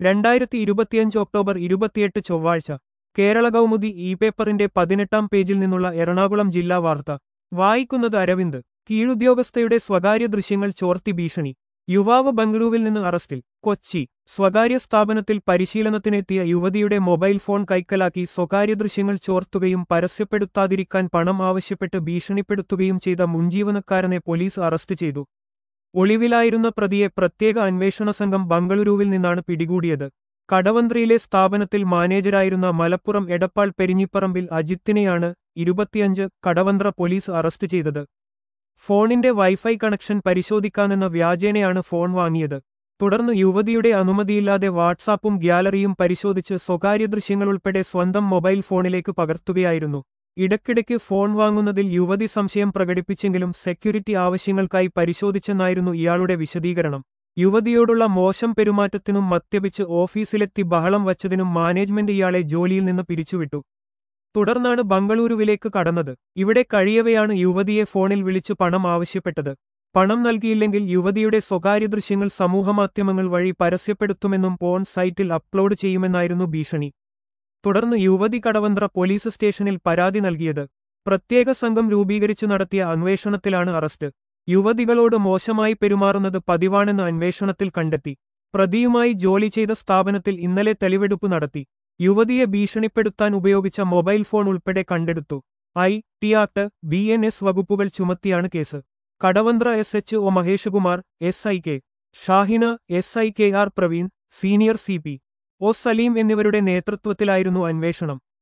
രണ്ടായിരത്തി ഇരുപത്തിയഞ്ച് ഒക്ടോബർ ഇരുപത്തിയെട്ട് ചൊവ്വാഴ്ച കേരള കൗമുദി ഇ പേപ്പറിന്റെ പതിനെട്ടാം പേജിൽ നിന്നുള്ള എറണാകുളം ജില്ലാ വാർത്ത വായിക്കുന്നത് അരവിന്ദ് കീഴുദ്യോഗസ്ഥയുടെ സ്വകാര്യ ദൃശ്യങ്ങൾ ചോർത്തി ഭീഷണി യുവാവ് ബംഗളൂരുവിൽ നിന്ന് അറസ്റ്റിൽ കൊച്ചി സ്വകാര്യ സ്ഥാപനത്തിൽ പരിശീലനത്തിനെത്തിയ യുവതിയുടെ മൊബൈൽ ഫോൺ കൈക്കലാക്കി സ്വകാര്യ ദൃശ്യങ്ങൾ ചോർത്തുകയും പരസ്യപ്പെടുത്താതിരിക്കാൻ പണം ആവശ്യപ്പെട്ട് ഭീഷണിപ്പെടുത്തുകയും ചെയ്ത മുൻജീവനക്കാരനെ പോലീസ് അറസ്റ്റ് ചെയ്തു ഒളിവിലായിരുന്ന പ്രതിയെ പ്രത്യേക അന്വേഷണ സംഘം ബംഗളൂരുവിൽ നിന്നാണ് പിടികൂടിയത് കടവന്ത്രയിലെ സ്ഥാപനത്തിൽ മാനേജരായിരുന്ന മലപ്പുറം എടപ്പാൾ പെരിഞ്ഞിപ്പറമ്പിൽ അജിത്തിനെയാണ് ഇരുപത്തിയഞ്ച് കടവന്ത്ര പോലീസ് അറസ്റ്റ് ചെയ്തത് ഫോണിന്റെ വൈഫൈ കണക്ഷൻ പരിശോധിക്കാനെന്ന വ്യാജേനയാണ് ഫോൺ വാങ്ങിയത് തുടർന്ന് യുവതിയുടെ അനുമതിയില്ലാതെ വാട്സാപ്പും ഗ്യാലറിയും പരിശോധിച്ച് സ്വകാര്യ ദൃശ്യങ്ങളുൾപ്പെടെ സ്വന്തം മൊബൈൽ ഫോണിലേക്ക് പകർത്തുകയായിരുന്നു ഇടയ്ക്കിടയ്ക്ക് ഫോൺ വാങ്ങുന്നതിൽ യുവതി സംശയം പ്രകടിപ്പിച്ചെങ്കിലും സെക്യൂരിറ്റി ആവശ്യങ്ങൾക്കായി പരിശോധിച്ചെന്നായിരുന്നു ഇയാളുടെ വിശദീകരണം യുവതിയോടുള്ള മോശം പെരുമാറ്റത്തിനും മദ്യപിച്ച് ഓഫീസിലെത്തി ബഹളം വച്ചതിനും മാനേജ്മെന്റ് ഇയാളെ ജോലിയിൽ നിന്ന് പിരിച്ചുവിട്ടു തുടർന്നാണ് ബംഗളൂരുവിലേക്ക് കടന്നത് ഇവിടെ കഴിയവെയാണ് യുവതിയെ ഫോണിൽ വിളിച്ചു പണം ആവശ്യപ്പെട്ടത് പണം നൽകിയില്ലെങ്കിൽ യുവതിയുടെ സ്വകാര്യ ദൃശ്യങ്ങൾ സമൂഹമാധ്യമങ്ങൾ വഴി പരസ്യപ്പെടുത്തുമെന്നും പോൺ സൈറ്റിൽ അപ്ലോഡ് ചെയ്യുമെന്നായിരുന്നു ഭീഷണി തുടർന്ന് യുവതി കടവന്ത്ര പോലീസ് സ്റ്റേഷനിൽ പരാതി നൽകിയത് പ്രത്യേക സംഘം രൂപീകരിച്ചു നടത്തിയ അന്വേഷണത്തിലാണ് അറസ്റ്റ് യുവതികളോട് മോശമായി പെരുമാറുന്നത് പതിവാണെന്ന് അന്വേഷണത്തിൽ കണ്ടെത്തി പ്രതിയുമായി ജോലി ചെയ്ത സ്ഥാപനത്തിൽ ഇന്നലെ തെളിവെടുപ്പ് നടത്തി യുവതിയെ ഭീഷണിപ്പെടുത്താൻ ഉപയോഗിച്ച മൊബൈൽ ഫോൺ ഉൾപ്പെടെ കണ്ടെടുത്തു I T act B N S വകുപ്പുകൾ ചുമത്തിയാണ് case Kadavanthra S H O Maheshakumar S I K Shahina S I K R Praveen senior C P O Saleem എന്നിവരുടെ നേതൃത്വത്തിലായിരുന്നു അന്വേഷണം